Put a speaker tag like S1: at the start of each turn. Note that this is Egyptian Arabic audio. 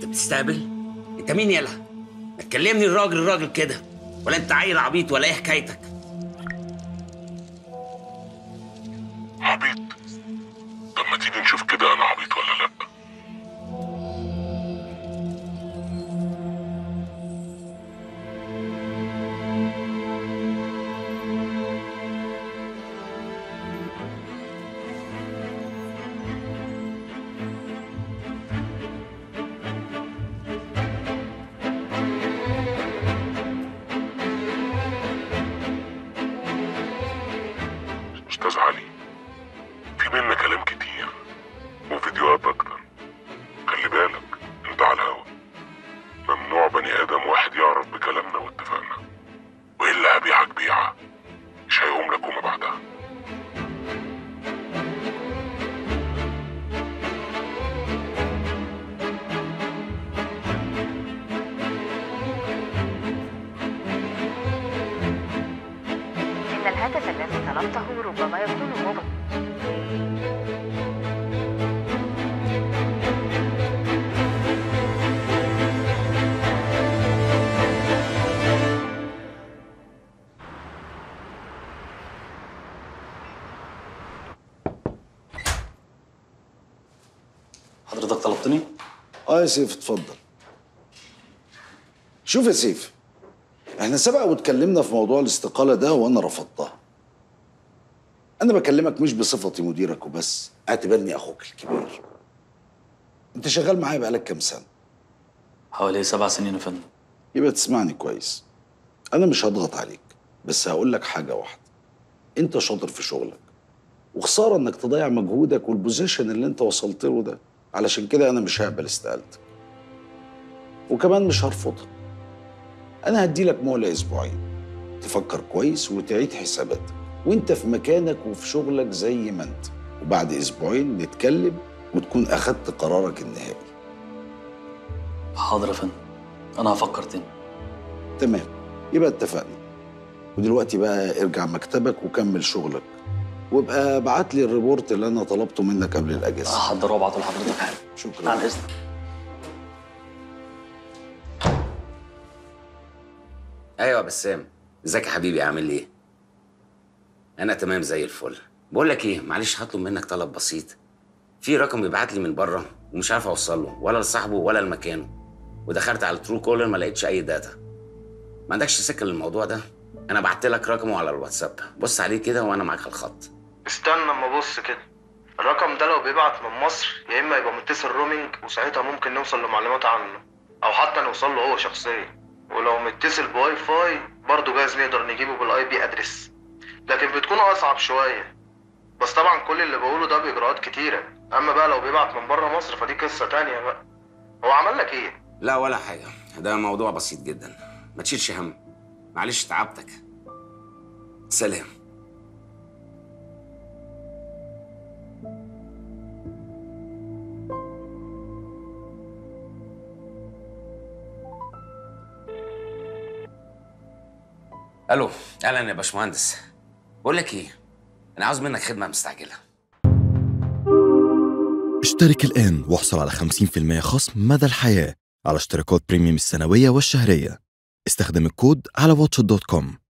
S1: بتستقبل انت مين يلا ما تكلمني الراجل الراجل كده ولا انت عيل عبيط ولا ايه حكايتك
S2: عبيط طب ما تيجي نشوف كده انا عبيط ولا لا استاذ علي في بينا كلام كتير وفيديوهات اكتر خلي بالك انت على الهوا ممنوع بني ادم واحد يعرف بكلامنا واتفاقنا والا هبيعك بيعه مش هيقوم لك وما بعدها
S3: إن الهاتف الذي طلبته ربما يكون مغلق
S4: حضرتك طلبتني؟
S5: اه يا سيف اتفضل شوف يا سيف احنا سبق واتكلمنا في موضوع الاستقالة ده وانا رفضتها انا بكلمك مش بصفتي مديرك وبس اعتبرني اخوك الكبير انت شغال معايا بقالك كام سنة
S4: حوالي سبع سنين يا فندم
S5: يبقى تسمعني كويس انا مش هضغط عليك بس هقول لك حاجة واحدة انت شاطر في شغلك وخسارة انك تضيع مجهودك والبوزيشن اللي انت وصلت له ده علشان كده انا مش هقبل استقالتك وكمان مش هرفضها انا هديلك مهلة اسبوعين تفكر كويس وتعيد حساباتك وانت في مكانك وفي شغلك زي ما انت وبعد اسبوعين نتكلم وتكون اخدت قرارك النهائي
S4: حاضر يا فندم انا هفكر تاني
S5: تمام يبقى اتفقنا ودلوقتي بقى ارجع مكتبك وكمل شغلك وابقى ابعت لي الريبورت اللي انا طلبته منك قبل الاجازه
S4: هحضره وابعته لحضرتك حالا
S5: شكرا
S4: عن اذنك
S1: ايوه يا بسام ازيك يا حبيبي عامل ايه انا تمام زي الفل بقول لك ايه معلش هطلب منك طلب بسيط في رقم بيبعت لي من بره ومش عارف اوصل له ولا لصاحبه ولا لمكانه ودخلت على الترو كولر ما لقيتش اي داتا ما عندكش سكه للموضوع ده انا بعت لك رقمه على الواتساب بص عليه كده وانا معاك على الخط
S6: استنى اما ابص كده الرقم ده لو بيبعت من مصر يا اما يبقى متصل رومينج وساعتها ممكن نوصل لمعلومات عنه او حتى نوصل له هو شخصيا ولو متصل بواي فاي برضه جايز نقدر نجيبه بالاي بي ادرس لكن بتكون اصعب شويه بس طبعا كل اللي بقوله ده باجراءات كتيره اما بقى لو بيبعت من بره مصر فدي قصه تانية بقى هو عمل لك ايه
S1: لا ولا حاجه ده موضوع بسيط جدا ما تشيلش هم معلش تعبتك سلام الو اهلا يا باشمهندس بقول لك ايه انا عاوز منك خدمه مستعجله
S7: اشترك الآن واحصل على 50% خصم مدى الحياة على اشتراكات بريميوم السنوية والشهرية استخدم الكود على واتش دوت كوم